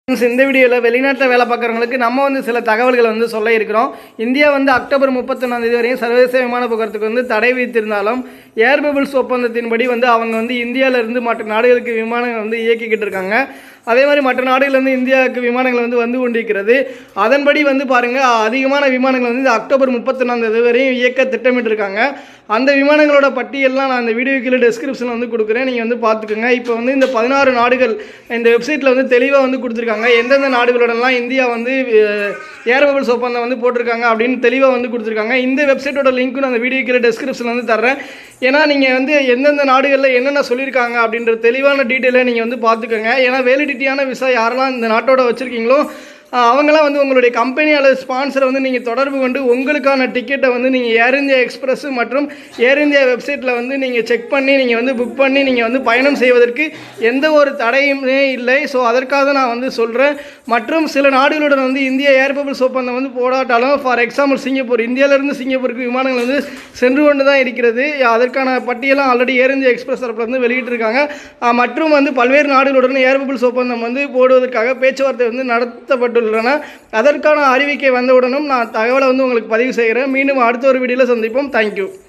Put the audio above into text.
Friends, இந்த வீடியோவில் வெளிநாட்டில் வேலை பார்க்குறவங்களுக்கு நம்ம வந்து சில தகவல்களை வந்து சொல்ல இருக்கிறோம் இந்தியா வந்து அக்டோபர் முப்பத்தொன்னாம் தேதி வரையும் சர்வதேச விமான போக்குவரத்துக்கு வந்து தடை விதித்திருந்தாலும் ஏர் பபிள்ஸ் ஒப்பந்தத்தின்படி வந்து அவங்க வந்து இந்தியாவில இருந்து மற்ற நாடுகளுக்கு விமானங்கள் வந்து இயக்கிக்கிட்டு இருக்காங்க அதே மாதிரி மற்ற நாடுகள்லேருந்து இந்தியாவுக்கு விமானங்கள் வந்து வந்து கொண்டிருக்கிறது அதன்படி வந்து பாருங்கள் அதிகமான விமானங்கள் வந்து இந்த அக்டோபர் முப்பத்தொன்னாம் தேதி வரையும் இயக்க திட்டமிட்டிருக்காங்க அந்த விமானங்களோட பட்டியல்லாம் நான் இந்த வீடியோ கீழே டெஸ்கிரிப்ஷனில் வந்து கொடுக்குறேன் நீங்கள் வந்து பார்த்துக்கோங்க இப்போ வந்து இந்த பதினாறு நாடுகள் இந்த வெப்சைட்டில் வந்து தெளிவாக வந்து கொடுத்துருக்காங்க எந்தெந்த நாடுகளோடலாம் இந்தியா வந்து ஏர் பபிள்ஸ் ஒப்பந்தம் வந்து போட்டிருக்காங்க அப்படின்னு தெளிவாக வந்து கொடுத்துருக்காங்க இந்த வெப்சைட்டோட லிங்க்கும் நான் அந்த வீடியோ கீழே டெஸ்கிரிப்ஷனில் வந்து தர்றேன் ஏன்னா நீங்கள் வந்து எந்தெந்த நாடுகளில் என்னென்ன சொல்லியிருக்காங்க அப்படின்ற தெளிவான டீட்டெயிலை நீங்கள் வந்து பார்த்துக்கோங்க ஏன்னா வேலிடிட்டியான விசா யாரெல்லாம் இந்த நாட்டோட வச்சுருக்கீங்களோ ஆஹ் அவங்களாம் வந்து உங்களுடைய கம்பெனி அல்லது ஸ்பான்சரை வந்து நீங்கள் தொடர்பு கொண்டு உங்களுக்கான டிக்கெட்டை வந்து நீங்கள் ஏர் இந்தியா எக்ஸ்பிரஸ் மற்றும் ஏர் இந்தியா வெப்சைட்டில் வந்து நீங்கள் செக் பண்ணி நீங்கள் வந்து புக் பண்ணி நீங்கள் வந்து பயணம் செய்வதற்கு எந்த ஒரு தடையுமே இல்லை ஸோ அதற்காக நான் வந்து சொல்கிறேன் மற்றும் சில நாடுகளுடன் வந்து இந்தியா ஏர் பபிள்ஸ் ஒப்பந்தம் வந்து போடாட்டாலும் ஃபார் எக்ஸாம்பிள் சிங்கப்பூர் இந்தியாவிலேருந்து சிங்கப்பூருக்கு விமானங்கள் வந்து சென்று கொண்டு தான் இருக்கிறது அதற்கான பட்டியலாம் ஆல்ரெடி ஏர் இந்தியா எக்ஸ்பிரஸ் தரப்புல வந்து வெளியிட்டிருக்காங்க ஆஹ் மற்றும் வந்து பல்வேறு நாடுகளுடன் ஏர் பபிள்ஸ் ஒப்பந்தம் வந்து போடுவதற்காக பேச்சுவார்த்தை வந்து நடத்தப்பட்டுள்ளன அதற்கான அறிவிக்கை வந்தவுடனும் நான் தகவலை வந்து உங்களுக்கு பதிவு செய்கிறேன் மீண்டும் அடுத்த ஒரு வீடியோவில் சந்திப்போம் தேங்க்யூ